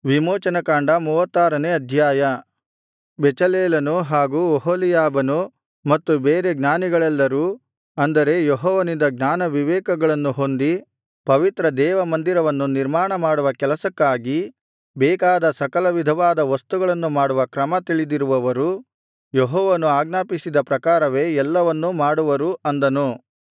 ವಿಮೋಚನಕಾಂಡ ಮೂವತ್ತಾರನೇ ಅಧ್ಯಾಯ ಬೆಚಲೇಲನು ಹಾಗೂ ಒಹೋಲೀಯಾಬನು ಮತ್ತು ಬೇರೆ ಜ್ಞಾನಿಗಳೆಲ್ಲರೂ ಅಂದರೆ ಯೆಹೋವನಿಂದ ಜ್ಞಾನವಿವೇಕಗಳನ್ನು ಹೊಂದಿ ಪವಿತ್ರ ದೇವಮಂದಿರವನ್ನು ನಿರ್ಮಾಣಮಾಡುವ ಕೆಲಸಕ್ಕಾಗಿ ಬೇಕಾದ ಸಕಲವಿಧವಾದ ವಸ್ತುಗಳನ್ನು ಮಾಡುವ ಕ್ರಮ ತಿಳಿದಿರುವವರು ಯೆಹೋವನು ಆಜ್ಞಾಪಿಸಿದ ಪ್ರಕಾರವೇ ಎಲ್ಲವನ್ನೂ ಮಾಡುವರು ಅಂದನು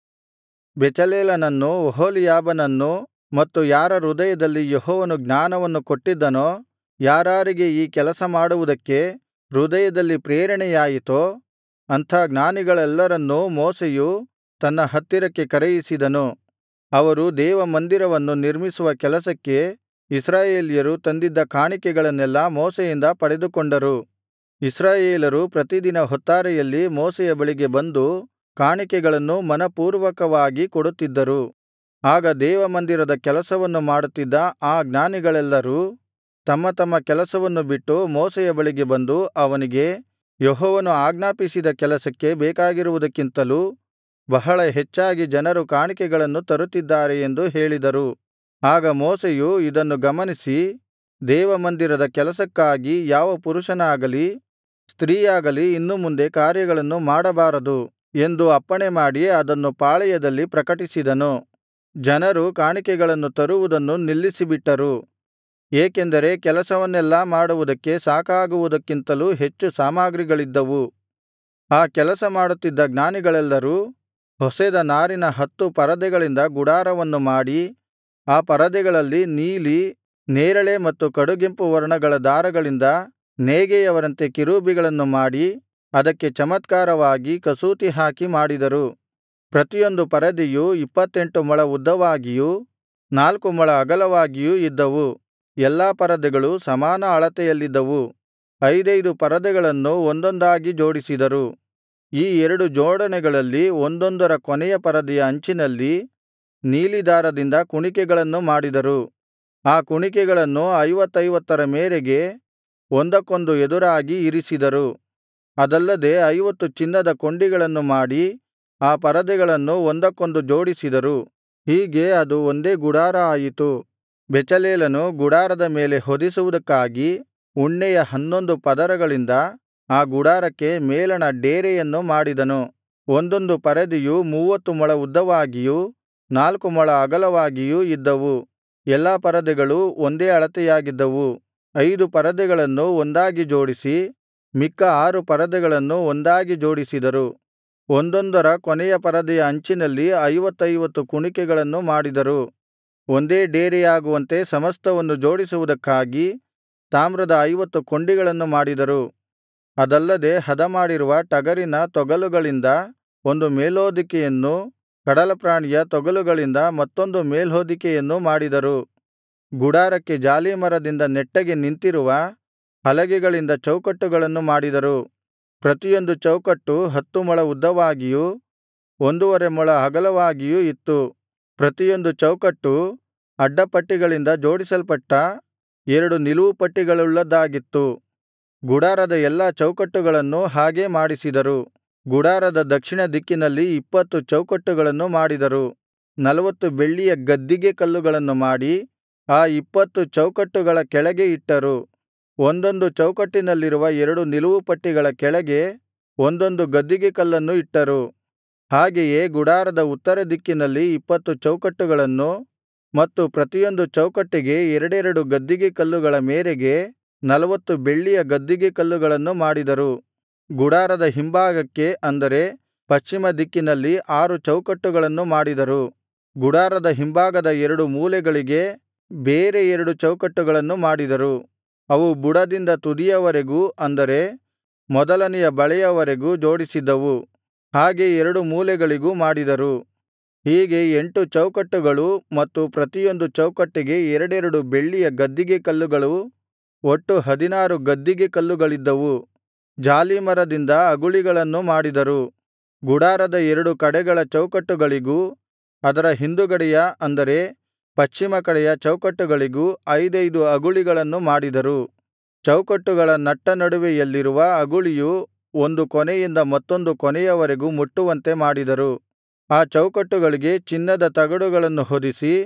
ಬೆಚಲೇಲನನ್ನೂ ಒಹೋಲೀಯಾಬನನ್ನೂ ಮತ್ತು ಯಾರ ಹೃದಯದಲ್ಲಿ ಯೆಹೋವನು ಜ್ಞಾನವನ್ನು ಕೊಟ್ಟಿದ್ದನೋ ಯಾರಾರಿಗೆ ಈ ಕೆಲಸ ಮಾಡುವುದಕ್ಕೆ ಹೃದಯದಲ್ಲಿ ಪ್ರೇರಣೆಯಾಯಿತೋ ಅಂಥ ಜ್ಞಾನಿಗಳೆಲ್ಲರನ್ನೂ ಮೋಶೆಯು ತನ್ನ ಹತ್ತಿರಕ್ಕೆ ಕರೆಯಿಸಿದನು ಅವರು ದೇವಮಂದಿರವನ್ನು ನಿರ್ಮಿಸುವ ಕೆಲಸಕ್ಕೆ ಇಸ್ರಾಯೇಲ್ಯರು ತಂದಿದ್ದ ಕಾಣಿಕೆಗಳನ್ನೆಲ್ಲಾ ಮೋಶೆಯಿಂದ ಪಡೆದುಕೊಂಡರು ಇಸ್ರಾಯೇಲರು ಪ್ರತಿದಿನ ಹೊತ್ತಾರೆಯಲ್ಲಿ ಮೋಶೆಯ ಬಳಿಗೆ ಬಂದು ಕಾಣಿಕೆಗಳನ್ನು ಮನಃಪೂರ್ವಕವಾಗಿ ಕೊಡುತ್ತಿದ್ದರು ಆಗ ದೇವಮಂದಿರದ ಕೆಲಸವನ್ನು ಮಾಡುತ್ತಿದ್ದ ಆ ಜ್ಞಾನಿಗಳೆಲ್ಲರೂ ತಮ್ಮ ತಮ್ಮ ಕೆಲಸವನ್ನು ಬಿಟ್ಟು ಮೋಶೆಯ ಬಳಿಗೆ ಬಂದು ಅವನಿಗೆ ಯೆಹೋವನು ಆಜ್ಞಾಪಿಸಿದ ಕೆಲಸಕ್ಕೆ ಬೇಕಾಗಿರುವುದಕ್ಕಿಂತಲೂ ಬಹಳ ಹೆಚ್ಚಾಗಿ ಜನರು ಕಾಣಿಕೆಗಳನ್ನು ತರುತ್ತಿದ್ದಾರೆ ಎಂದು ಹೇಳಿದರು ಆಗ ಮೋಶೆಯು ಇದನ್ನು ಗಮನಿಸಿ ದೇವಮಂದಿರದ ಕೆಲಸಕ್ಕಾಗಿ ಯಾವ ಪುರುಷನಾಗಲಿ ಸ್ತ್ರೀಯಾಗಲಿ ಇನ್ನು ಮುಂದೆ ಕಾರ್ಯಗಳನ್ನು ಮಾಡಬಾರದು ಎಂದು ಅಪ್ಪಣೆಮಾಡಿ ಅದನ್ನು ಪಾಳೆಯದಲ್ಲಿ ಪ್ರಕಟಿಸಿದನು ಜನರು ಕಾಣಿಕೆಗಳನ್ನು ತರುವುದನ್ನು ನಿಲ್ಲಿಸಿಬಿಟ್ಟರು ಏಕೆಂದರೆ ಕೆಲಸವನ್ನೆಲ್ಲಾ ಮಾಡುವುದಕ್ಕೆ ಸಾಕಾಗುವುದಕ್ಕಿಂತಲೂ ಹೆಚ್ಚು ಸಾಮಗ್ರಿಗಳಿದ್ದವು ಆ ಕೆಲಸ ಮಾಡುತ್ತಿದ್ದ ಜ್ಞಾನಿಗಳೆಲ್ಲರೂ ಹೊಸೆದ ನಾರಿನ ಹತ್ತು ಪರದೆಗಳಿಂದ ಗುಡಾರವನ್ನು ಮಾಡಿ ಆ ಪರದೆಗಳಲ್ಲಿ ನೀಲಿ ನೇರಳೆ ಮತ್ತು ಕಡುಗೆಂಪು ವರ್ಣಗಳ ದಾರಗಳಿಂದ ನೇಯ್ಗೆಯವರಂತೆ ಕೆರೂಬಿಗಳನ್ನು ಮಾಡಿ ಅದಕ್ಕೆ ಚಮತ್ಕಾರವಾಗಿ ಕಸೂತಿ ಹಾಕಿ ಮಾಡಿದರು ಪ್ರತಿಯೊಂದು ಪರದೆಯು ಇಪ್ಪತ್ತೆಂಟು ಮೊಳ ಉದ್ದವಾಗಿಯೂ ನಾಲ್ಕು ಮೊಳ ಅಗಲವಾಗಿಯೂ ಇದ್ದವು ಎಲ್ಲಾ ಪರದೆಗಳು ಸಮಾನ ಅಳತೆಯಲ್ಲಿದ್ದವು ಐದೈದು ಪರದೆಗಳನ್ನು ಒಂದೊಂದಾಗಿ ಜೋಡಿಸಿದರು ಈ ಎರಡು ಜೋಡಣೆಗಳಲ್ಲಿ ಒಂದೊಂದರ ಕೊನೆಯ ಪರದೆಯ ಅಂಚಿನಲ್ಲಿ ನೀಲಿ ದಾರದಿಂದ ಕುಣಿಕೆಗಳನ್ನು ಮಾಡಿದರು ಆ ಕುಣಿಕೆಗಳನ್ನು ಐವತ್ತೈವತ್ತರ ಮೇರೆಗೆ ಒಂದಕ್ಕೊಂದು ಎದುರಾಗಿ ಇರಿಸಿದರು ಅದಲ್ಲದೆ ಐವತ್ತು ಚಿನ್ನದ ಕೊಂಡಿಗಳನ್ನು ಮಾಡಿ ಆ ಪರದೆಗಳನ್ನು ಒಂದಕ್ಕೊಂದು ಜೋಡಿಸಿದರು ಹೀಗೆ ಅದು ಒಂದೇ ಗುಡಾರ ಆಯಿತು ಬೆಚಲೇಲನು ಗುಡಾರದ ಮೇಲೆ ಹೊದಿಸುವುದಕ್ಕಾಗಿ ಉಣ್ಣೆಯ ಹನ್ನೊಂದು ಪದರಗಳಿಂದ ಆ ಗುಡಾರಕ್ಕೆ ಮೇಲಣ ಡೇರೆಯನ್ನು ಮಾಡಿದನು ಒಂದೊಂದು ಪರದೆಯು ಮೂವತ್ತು ಮೊಳ ಉದ್ದವಾಗಿಯೂ ನಾಲ್ಕು ಮೊಳ ಅಗಲವಾಗಿಯೂ ಇದ್ದವು ಎಲ್ಲಾ ಪರದೆಗಳು ಒಂದೇ ಅಳತೆಯಾಗಿದ್ದವು ಐದು ಪರದೆಗಳನ್ನು ಒಂದಾಗಿ ಜೋಡಿಸಿ ಮಿಕ್ಕ ಆರು ಪರದೆಗಳನ್ನು ಒಂದಾಗಿ ಜೋಡಿಸಿದರು ಒಂದೊಂದರ ಕೊನೆಯ ಪರದೆಯ ಅಂಚಿನಲ್ಲಿ ಐವತ್ತೈವತ್ತು ಕುಣಿಕೆಗಳನ್ನು ಮಾಡಿದರು ಒಂದೇ ಡೇರೆಯಾಗುವಂತೆ ಸಮಸ್ತವನ್ನು ಜೋಡಿಸುವುದಕ್ಕಾಗಿ ತಾಮ್ರದ ಐವತ್ತು ಕೊಂಡಿಗಳನ್ನು ಮಾಡಿದರು ಅದಲ್ಲದೆ ಹದಮಾಡಿರುವ ಟಗರಿನ ತೊಗಲುಗಳಿಂದ ಒಂದು ಮೇಲ್ಹೊದಿಕೆಯನ್ನೂ ಕಡಲಪ್ರಾಣಿಯ ತೊಗಲುಗಳಿಂದ ಮತ್ತೊಂದು ಮೇಲ್ಹೊದಿಕೆಯನ್ನೂ ಮಾಡಿದರು ಗುಡಾರಕ್ಕೆ ಜಾಲೀಮರದಿಂದ ನೆಟ್ಟಗೆ ನಿಂತಿರುವ ಹಲಗೆಗಳಿಂದ ಚೌಕಟ್ಟುಗಳನ್ನು ಮಾಡಿದರು ಪ್ರತಿಯೊಂದು ಚೌಕಟ್ಟು ಹತ್ತು ಮೊಳ ಉದ್ದವಾಗಿಯೂ ಒಂದೂವರೆ ಮೊಳ ಅಗಲವಾಗಿಯೂ ಇತ್ತು ಪ್ರತಿಯೊಂದು ಚೌಕಟ್ಟು ಅಡ್ಡಪಟ್ಟಿಗಳಿಂದ ಜೋಡಿಸಲ್ಪಟ್ಟ ಎರಡು ನಿಲುವು ಪಟ್ಟಿಗಳುಳ್ಳದ್ದಾಗಿತ್ತು ಗುಡಾರದ ಎಲ್ಲಾ ಚೌಕಟ್ಟುಗಳನ್ನು ಹಾಗೆ ಮಾಡಿಸಿದರು ಗುಡಾರದ ದಕ್ಷಿಣ ದಿಕ್ಕಿನಲ್ಲಿ ಇಪ್ಪತ್ತು ಚೌಕಟ್ಟುಗಳನ್ನು ಮಾಡಿದರು ನಲ್ವತ್ತು ಬೆಳ್ಳಿಯ ಗದ್ದಿಗೆ ಕಲ್ಲುಗಳನ್ನು ಮಾಡಿ ಆ ಇಪ್ಪತ್ತು ಚೌಕಟ್ಟುಗಳ ಕೆಳಗೆ ಇಟ್ಟರು ಒಂದೊಂದು ಚೌಕಟ್ಟಿನಲ್ಲಿರುವ ಎರಡು ನಿಲುವು ಪಟ್ಟಿಗಳ ಕೆಳಗೆ ಒಂದೊಂದು ಗದ್ದಿಗೆ ಕಲ್ಲನ್ನು ಇಟ್ಟರು ಹಾಗೆಯೇ ಗುಡಾರದ ಉತ್ತರ ದಿಕ್ಕಿನಲ್ಲಿ ಇಪ್ಪತ್ತು ಚೌಕಟ್ಟುಗಳನ್ನು ಮತ್ತು ಪ್ರತಿಯೊಂದು ಚೌಕಟ್ಟಿಗೆ ಎರಡೆರಡು ಗದ್ದಿಗೆ ಕಲ್ಲುಗಳ ಮೇರೆಗೆ ನಲ್ವತ್ತು ಬೆಳ್ಳಿಯ ಗದ್ದಿಗೆ ಕಲ್ಲುಗಳನ್ನು ಮಾಡಿದರು ಗುಡಾರದ ಹಿಂಭಾಗಕ್ಕೆ ಅಂದರೆ ಪಶ್ಚಿಮ ದಿಕ್ಕಿನಲ್ಲಿ ಆರು ಚೌಕಟ್ಟುಗಳನ್ನು ಮಾಡಿದರು ಗುಡಾರದ ಹಿಂಭಾಗದ ಎರಡು ಮೂಲೆಗಳಿಗೆ ಬೇರೆ ಎರಡು ಚೌಕಟ್ಟುಗಳನ್ನು ಮಾಡಿದರು ಅವು ಬುಡದಿಂದ ತುದಿಯವರೆಗೂ ಅಂದರೆ ಮೊದಲನೆಯ ಬಳೆಯವರೆಗೂ ಜೋಡಿಸಿದ್ದವು ಹಾಗೆ ಎರಡು ಮೂಲೆಗಳಿಗೂ ಮಾಡಿದರು ಹೀಗೆ ಎಂಟು ಚೌಕಟ್ಟುಗಳು ಮತ್ತು ಪ್ರತಿಯೊಂದು ಚೌಕಟ್ಟಿಗೆ ಎರಡೆರಡು ಬೆಳ್ಳಿಯ ಗದ್ದಿಗೆ ಕಲ್ಲುಗಳು ಒಟ್ಟು ಹದಿನಾರು ಗದ್ದಿಗೆ ಕಲ್ಲುಗಳಿದ್ದವು ಜಾಲೀಮರದಿಂದ ಅಗುಳಿಗಳನ್ನು ಮಾಡಿದರು ಗುಡಾರದ ಎರಡು ಕಡೆಗಳ ಚೌಕಟ್ಟುಗಳಿಗೂ ಅದರ ಹಿಂದುಗಡೆಯ ಅಂದರೆ ಪಶ್ಚಿಮ ಕಡೆಯ ಚೌಕಟ್ಟುಗಳಿಗೂ ಐದೈದು ಅಗುಳಿಗಳನ್ನು ಮಾಡಿದರು ಚೌಕಟ್ಟುಗಳ ನಟ್ಟನಡುವೆಯಲ್ಲಿರುವ ಅಗುಳಿಯು ಒಂದು ಕೊನೆಯಿಂದ ಮತ್ತೊಂದು ಕೊನೆಯವರೆಗೂ ಮುಟ್ಟುವಂತೆ ಮಾಡಿದರು ಆ ಚೌಕಟ್ಟುಗಳಿಗೆ ಚಿನ್ನದ ತಗಡುಗಳನ್ನು ಹೊದಿಸಿ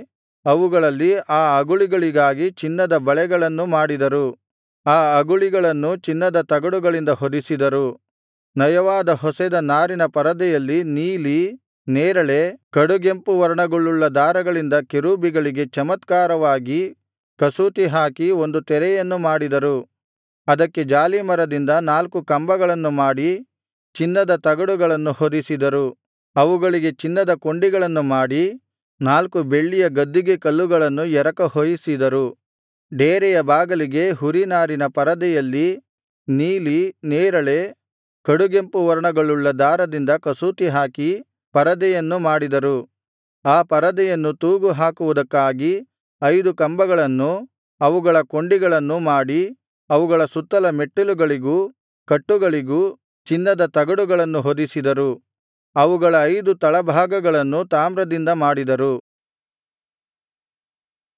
ಅವುಗಳಲ್ಲಿ ಆ ಅಗುಳಿಗಳಿಗಾಗಿ ಚಿನ್ನದ ಬಳೆಗಳನ್ನು ಮಾಡಿದರು ಆ ಅಗುಳಿಗಳನ್ನು ಚಿನ್ನದ ತಗಡುಗಳಿಂದ ಹೊದಿಸಿದರು ನಯವಾದ ಹೊಸೆದ ನಾರಿನ ಪರದೆಯಲ್ಲಿ ನೀಲಿ ನೇರಳೆ ಕಡುಗೆಂಪು ವರ್ಣಗಳುಳ್ಳ ದಾರಗಳಿಂದ ಕೆರೂಬಿಗಳಿಗೆ ಚಮತ್ಕಾರವಾಗಿ ಕಸೂತಿ ಹಾಕಿ ಒಂದು ತೆರೆಯನ್ನು ಮಾಡಿದರು ಅದಕ್ಕೆ ಜಾಲೀಮರದಿಂದ ನಾಲ್ಕು ಕಂಬಗಳನ್ನು ಮಾಡಿ ಚಿನ್ನದ ತಗಡುಗಳನ್ನು ಹೊದಿಸಿದರು ಅವುಗಳಿಗೆ ಚಿನ್ನದ ಕೊಂಡಿಗಳನ್ನು ಮಾಡಿ ನಾಲ್ಕು ಬೆಳ್ಳಿಯ ಗದ್ದಿಗೆ ಕಲ್ಲುಗಳನ್ನು ಎರಕ ಹೊಯಿಸಿದರು ಡೇರೆಯ ಬಾಗಿಲಿಗೆ ಹುರಿ ನಾರಿನ ಪರದೆಯಲ್ಲಿ ನೀಲಿ ನೇರಳೆ ಕಡುಗೆಂಪು ವರ್ಣಗಳುಳ್ಳ ದಾರದಿಂದ ಕಸೂತಿ ಹಾಕಿ ಪರದೆಯನ್ನು ಮಾಡಿದರು ಆ ಪರದೆಯನ್ನು ತೂಗು ಹಾಕುವುದಕ್ಕಾಗಿ ಐದು ಕಂಬಗಳನ್ನೂ ಅವುಗಳ ಕೊಂಡಿಗಳನ್ನೂ ಮಾಡಿ ಅವುಗಳ ಸುತ್ತಲ ಮೆಟ್ಟಿಲುಗಳಿಗೂ ಕಟ್ಟುಗಳಿಗೂ ಚಿನ್ನದ ತಗಡುಗಳನ್ನು ಹೊದಿಸಿದರು ಅವುಗಳ ಐದು ತಳಭಾಗಗಳನ್ನು ತಾಮ್ರದಿಂದ ಮಾಡಿದರು